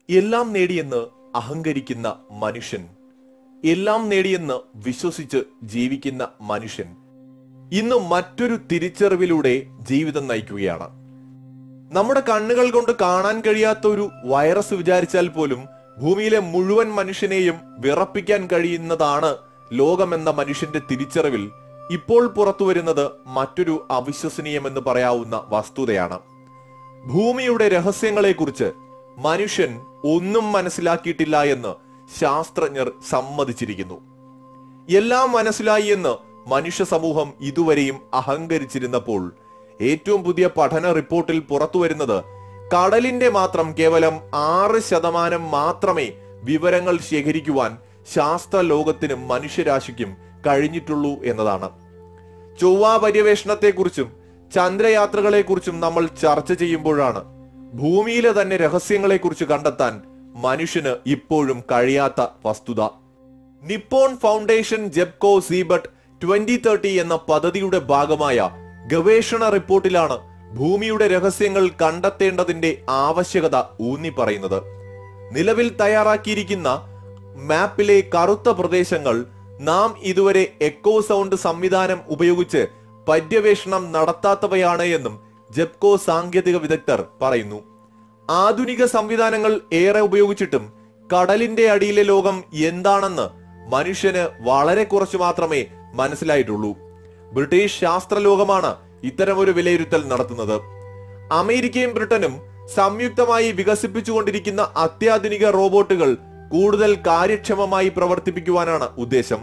എല്ലാം നേടിയെന്ന് അഹങ്കരിക്കുന്ന മനുഷ്യൻ എല്ലാം നേടിയെന്ന് വിശ്വസിച്ച് ജീവിക്കുന്ന മനുഷ്യൻ ഇന്ന് മറ്റൊരു തിരിച്ചറിവിലൂടെ ജീവിതം നയിക്കുകയാണ് നമ്മുടെ കണ്ണുകൾ കൊണ്ട് കാണാൻ കഴിയാത്ത ഒരു വൈറസ് വിചാരിച്ചാൽ പോലും ഭൂമിയിലെ മുഴുവൻ മനുഷ്യനെയും വിറപ്പിക്കാൻ കഴിയുന്നതാണ് ലോകമെന്ന മനുഷ്യന്റെ തിരിച്ചറിവിൽ ഇപ്പോൾ പുറത്തു വരുന്നത് മറ്റൊരു അവിശ്വസനീയമെന്ന് പറയാവുന്ന വസ്തുതയാണ് ഭൂമിയുടെ രഹസ്യങ്ങളെക്കുറിച്ച് മനുഷ്യൻ ഒന്നും മനസ്സിലാക്കിയിട്ടില്ല എന്ന് ശാസ്ത്രജ്ഞർ സമ്മതിച്ചിരിക്കുന്നു എല്ലാം മനസ്സിലായി എന്ന് മനുഷ്യ സമൂഹം ഇതുവരെയും അഹങ്കരിച്ചിരുന്നപ്പോൾ ഏറ്റവും പുതിയ പഠന റിപ്പോർട്ടിൽ പുറത്തു വരുന്നത് കടലിന്റെ മാത്രം കേവലം ആറ് ശതമാനം മാത്രമേ വിവരങ്ങൾ ശേഖരിക്കുവാൻ ശാസ്ത്ര ലോകത്തിനും മനുഷ്യരാശിക്കും കഴിഞ്ഞിട്ടുള്ളൂ എന്നതാണ് ചൊവ്വ പര്യവേഷണത്തെക്കുറിച്ചും ചന്ദ്രയാത്രകളെക്കുറിച്ചും നമ്മൾ ചർച്ച ചെയ്യുമ്പോഴാണ് ഭൂമിയിലെ തന്നെ രഹസ്യങ്ങളെക്കുറിച്ച് കണ്ടെത്താൻ മനുഷ്യന് ഇപ്പോഴും കഴിയാത്ത വസ്തുത നിപ്പോൺ ഫൗണ്ടേഷൻ ജെപ്കോ സീബട്ട് ട്വന്റി തേർട്ടി എന്ന പദ്ധതിയുടെ ഭാഗമായ ഗവേഷണ റിപ്പോർട്ടിലാണ് ഭൂമിയുടെ രഹസ്യങ്ങൾ കണ്ടെത്തേണ്ടതിന്റെ ആവശ്യകത ഊന്നി പറയുന്നത് നിലവിൽ തയ്യാറാക്കിയിരിക്കുന്ന മാപ്പിലെ കറുത്ത പ്രദേശങ്ങൾ നാം ഇതുവരെ എക്കോ സൗണ്ട് സംവിധാനം ഉപയോഗിച്ച് പര്യവേഷണം നടത്താത്തവയാണ് എന്നും ജെപ്കോ സാങ്കേതിക വിദഗ്ധർ പറയുന്നു ആധുനിക സംവിധാനങ്ങൾ ഏറെ ഉപയോഗിച്ചിട്ടും കടലിന്റെ അടിയിലെ ലോകം എന്താണെന്ന് മനുഷ്യന് വളരെ കുറച്ചു മാത്രമേ മനസ്സിലായിട്ടുള്ളൂ ബ്രിട്ടീഷ് ശാസ്ത്രലോകമാണ് ഇത്തരമൊരു വിലയിരുത്തൽ നടത്തുന്നത് അമേരിക്കയും ബ്രിട്ടനും സംയുക്തമായി വികസിപ്പിച്ചുകൊണ്ടിരിക്കുന്ന അത്യാധുനിക റോബോട്ടുകൾ കൂടുതൽ കാര്യക്ഷമമായി പ്രവർത്തിപ്പിക്കുവാനാണ് ഉദ്ദേശം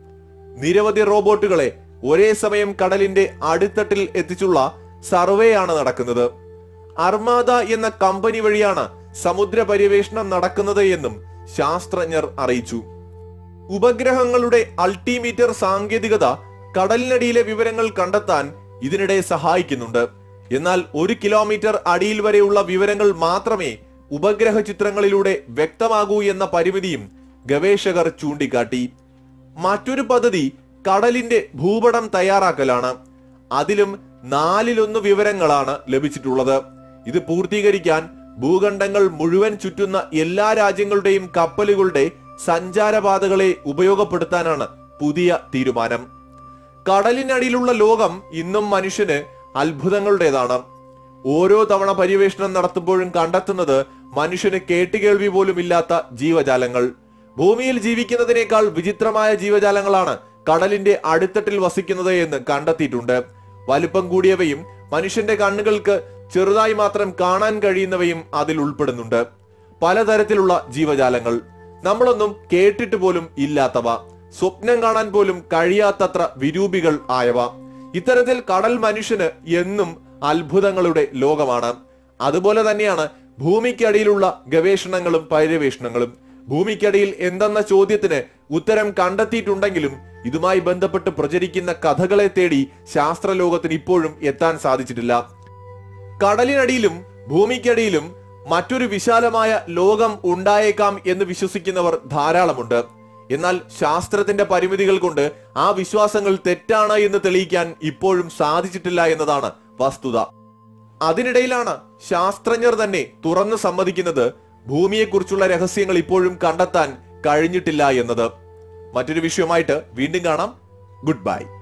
നിരവധി റോബോട്ടുകളെ ഒരേ സമയം കടലിന്റെ അടിത്തട്ടിൽ എത്തിച്ചുള്ള സർവേ ആണ് നടക്കുന്നത് അർമാദ എന്ന കമ്പനി വഴിയാണ് സമുദ്ര പര്യവേഷണം നടക്കുന്നത് എന്നും ശാസ്ത്രജ്ഞർ അറിയിച്ചു ഉപഗ്രഹങ്ങളുടെ അൾട്ടിമീറ്റർ സാങ്കേതികത കടലിനടിയിലെ വിവരങ്ങൾ കണ്ടെത്താൻ ഇതിനിടെ സഹായിക്കുന്നുണ്ട് എന്നാൽ ഒരു കിലോമീറ്റർ അടിയിൽ വരെയുള്ള വിവരങ്ങൾ മാത്രമേ ഉപഗ്രഹ ചിത്രങ്ങളിലൂടെ വ്യക്തമാകൂ എന്ന പരിമിതിയും ഗവേഷകർ ചൂണ്ടിക്കാട്ടി മറ്റൊരു പദ്ധതി കടലിന്റെ ഭൂപടം തയ്യാറാക്കലാണ് അതിലും നാലിലൊന്ന് വിവരങ്ങളാണ് ലഭിച്ചിട്ടുള്ളത് ഇത് പൂർത്തീകരിക്കാൻ ഭൂഖണ്ഡങ്ങൾ മുഴുവൻ ചുറ്റുന്ന എല്ലാ രാജ്യങ്ങളുടെയും കപ്പലുകളുടെ സഞ്ചാരപാതകളെ ഉപയോഗപ്പെടുത്താനാണ് പുതിയ തീരുമാനം കടലിനടിയിലുള്ള ലോകം ഇന്നും മനുഷ്യന് അത്ഭുതങ്ങളുടേതാണ് ഓരോ തവണ പര്യവേഷണം നടത്തുമ്പോഴും കണ്ടെത്തുന്നത് മനുഷ്യന് കേട്ടുകേൾവി പോലും ഇല്ലാത്ത ജീവജാലങ്ങൾ ഭൂമിയിൽ ജീവിക്കുന്നതിനേക്കാൾ വിചിത്രമായ ജീവജാലങ്ങളാണ് കടലിന്റെ അടിത്തട്ടിൽ വസിക്കുന്നത് എന്ന് കണ്ടെത്തിയിട്ടുണ്ട് വലിപ്പം കൂടിയവയും മനുഷ്യന്റെ കണ്ണുകൾക്ക് ചെറുതായി മാത്രം കാണാൻ കഴിയുന്നവയും അതിൽ ഉൾപ്പെടുന്നുണ്ട് പലതരത്തിലുള്ള ജീവജാലങ്ങൾ നമ്മളൊന്നും കേട്ടിട്ട് പോലും ഇല്ലാത്തവ സ്വപ്നം കാണാൻ പോലും കഴിയാത്തത്ര വിരൂപികൾ ആയവ ഇത്തരത്തിൽ കടൽ മനുഷ്യന് എന്നും അത്ഭുതങ്ങളുടെ ലോകമാണ് അതുപോലെ തന്നെയാണ് ഭൂമിക്കടിയിലുള്ള ഗവേഷണങ്ങളും പര്യവേഷണങ്ങളും ഭൂമിക്കടിയിൽ എന്തെന്ന ചോദ്യത്തിന് ഉത്തരം കണ്ടെത്തിയിട്ടുണ്ടെങ്കിലും ഇതുമായി ബന്ധപ്പെട്ട് പ്രചരിക്കുന്ന കഥകളെ തേടി ശാസ്ത്രലോകത്തിന് ഇപ്പോഴും എത്താൻ സാധിച്ചിട്ടില്ല കടലിനടിയിലും ഭൂമിക്കടിയിലും മറ്റൊരു വിശാലമായ ലോകം ഉണ്ടായേക്കാം എന്ന് വിശ്വസിക്കുന്നവർ ധാരാളമുണ്ട് എന്നാൽ ശാസ്ത്രത്തിന്റെ പരിമിതികൾ കൊണ്ട് ആ വിശ്വാസങ്ങൾ തെറ്റാണ് എന്ന് തെളിയിക്കാൻ ഇപ്പോഴും സാധിച്ചിട്ടില്ല എന്നതാണ് വസ്തുത അതിനിടയിലാണ് ശാസ്ത്രജ്ഞർ തന്നെ തുറന്നു സമ്മതിക്കുന്നത് ഭൂമിയെക്കുറിച്ചുള്ള രഹസ്യങ്ങൾ ഇപ്പോഴും കണ്ടെത്താൻ കഴിഞ്ഞിട്ടില്ല എന്നത് മറ്റൊരു വിഷയമായിട്ട് വീണ്ടും കാണാം ഗുഡ് ബൈ